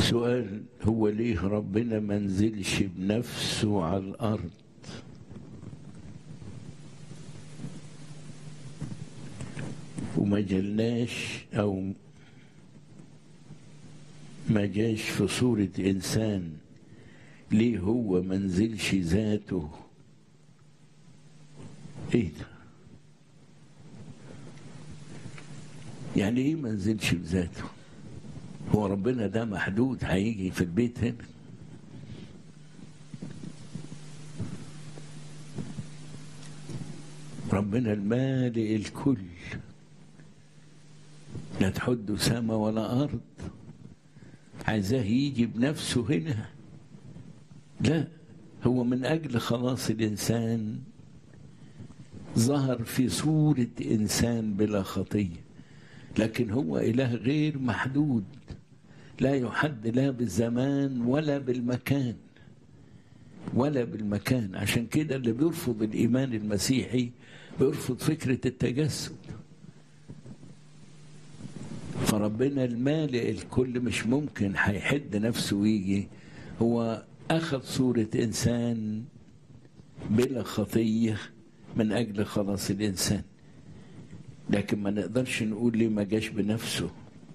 سؤال هو ليه ربنا ما نزلش بنفسه على الارض وما جلناش او ما جاش في صورة انسان ليه هو ما نزلش ذاته ايه ده يعني ايه ما نزلش بذاته هو ربنا ده محدود هيجي في البيت هنا ربنا المالئ الكل لا تحده سما ولا أرض عايزاه يجي بنفسه هنا لا هو من أجل خلاص الإنسان ظهر في صورة إنسان بلا خطية لكن هو إله غير محدود لا يحد لا بالزمان ولا بالمكان ولا بالمكان عشان كده اللي بيرفض الإيمان المسيحي بيرفض فكرة التجسد فربنا المالئ الكل مش ممكن هيحد نفسه ويجي هو أخذ صورة إنسان بلا خطية من أجل خلاص الإنسان لكن ما نقدرش نقول ليه ما جاش بنفسه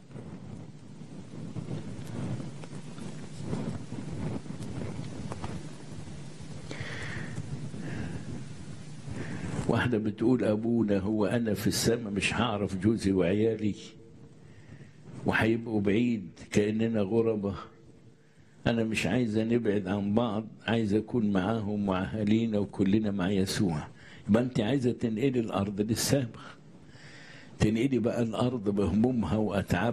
واحدة بتقول أبونا هو أنا في السماء مش هعرف جوزي وعيالي وهيبقوا بعيد كأننا غربة أنا مش عايزة نبعد عن بعض عايزة أكون معاهم مع أهالينا وكلنا مع يسوع يبقى أنت عايزة تنقلي الأرض للسماء تنقلي بقى الأرض بهمومها وأتعابها